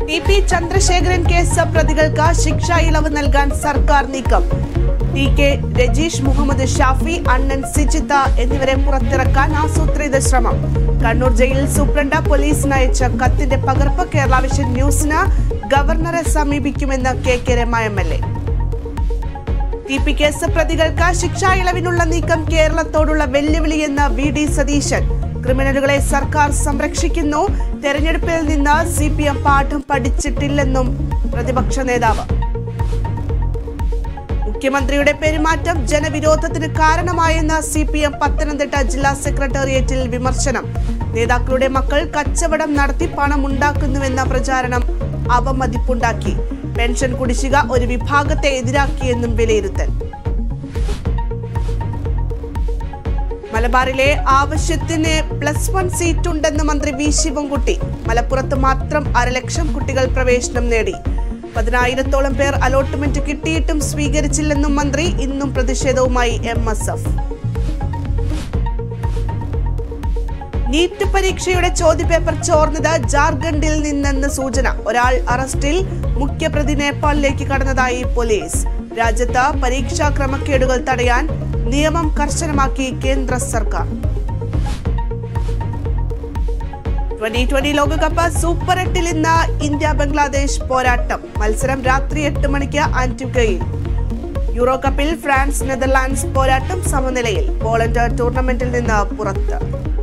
T P Chandrasekharan case പ്രതികൾക്ക് ശിക്ഷാ ഇളവ് നൽകാൻ സർക്കാർ നീക്കം ടി കെ രജീഷ് മുഹമ്മദ് ഷാഫി അണ്ണൻ സിജിത്ത എന്നിവരെ പുറത്തിറക്കാൻ ആസൂത്രിത ശ്രമം കണ്ണൂർ ജയിലിൽ സൂപ്രണ്ട് പോലീസിന് അയച്ച കത്തിന്റെ പകർപ്പ് കേരള വിഷൻ ന്യൂസിന് ഗവർണറെ സമീപിക്കുമെന്ന് K K Rama M L A T P case പ്രതികൾക്ക് ശിക്ഷാ ഇളവിനുള്ള നീക്കം കേരളത്തോടുള്ള വെല്ലുവിളിയെന്ന് വി ഡി സതീശൻ ക്രിമിനലുകളെ സർക്കാർ സംരക്ഷിക്കുന്നു തെരഞ്ഞെടുപ്പിൽ നിന്ന് സി പി എം പാഠം പഠിച്ചിട്ടില്ലെന്നും പ്രതിപക്ഷ നേതാവ് മുഖ്യമന്ത്രിയുടെ പെരുമാറ്റം ജനവിരോധത്തിന് കാരണമായെന്ന് സി പി എം പത്തനംതിട്ട ജില്ലാ സെക്രട്ടേറിയറ്റിൽ വിമർശനം നേതാക്കളുടെ മക്കൾ കച്ചവടം നടത്തി പണം ഉണ്ടാക്കുന്നുവെന്ന പ്രചാരണം അപമതിപ്പുണ്ടാക്കി പെൻഷൻ കുടിശ്ശിക ഒരു വിഭാഗത്തെ എതിരാക്കിയെന്നും വിലയിരുത്തൽ മലബാറിലെ ആവശ്യത്തിന് പ്ലസ് വൺ സീറ്റുണ്ടെന്ന് മന്ത്രി വി ശിവൻകുട്ടി മലപ്പുറത്ത് മാത്രം അരലക്ഷം കുട്ടികൾ പ്രവേശനം നേടി പതിനായിരത്തോളം പേർ അലോട്ട്മെന്റ് കിട്ടിയിട്ടും സ്വീകരിച്ചില്ലെന്നും മന്ത്രി ഇന്നും പ്രതിഷേധവുമായി എം എസ് എഫ് നീറ്റ് പരീക്ഷയുടെ ചോദ്യപേപ്പർ ചോർന്നത് ജാർഖണ്ഡിൽ നിന്നെന്ന് സൂചന ഒരാൾ അറസ്റ്റിൽ മുഖ്യപ്രതി നേപ്പാളിലേക്ക് കടന്നതായി പോലീസ് രാജ്യത്ത് പരീക്ഷാ ക്രമക്കേടുകൾ തടയാൻ നിയമം കർശനമാക്കി കേന്ദ്ര സർക്കാർ ട്വന്റി ട്വന്റി ലോകകപ്പ് സൂപ്പർ എട്ടിൽ ഇന്ന് ഇന്ത്യ ബംഗ്ലാദേശ് പോരാട്ടം മത്സരം രാത്രി എട്ട് മണിക്ക് ആന്റിഗയിൽ യൂറോ കപ്പിൽ ഫ്രാൻസ് നെതർലാൻഡ്സ് പോരാട്ടം സമനിലയിൽ പോളണ്ട് ടൂർണമെന്റിൽ നിന്ന് പുറത്ത്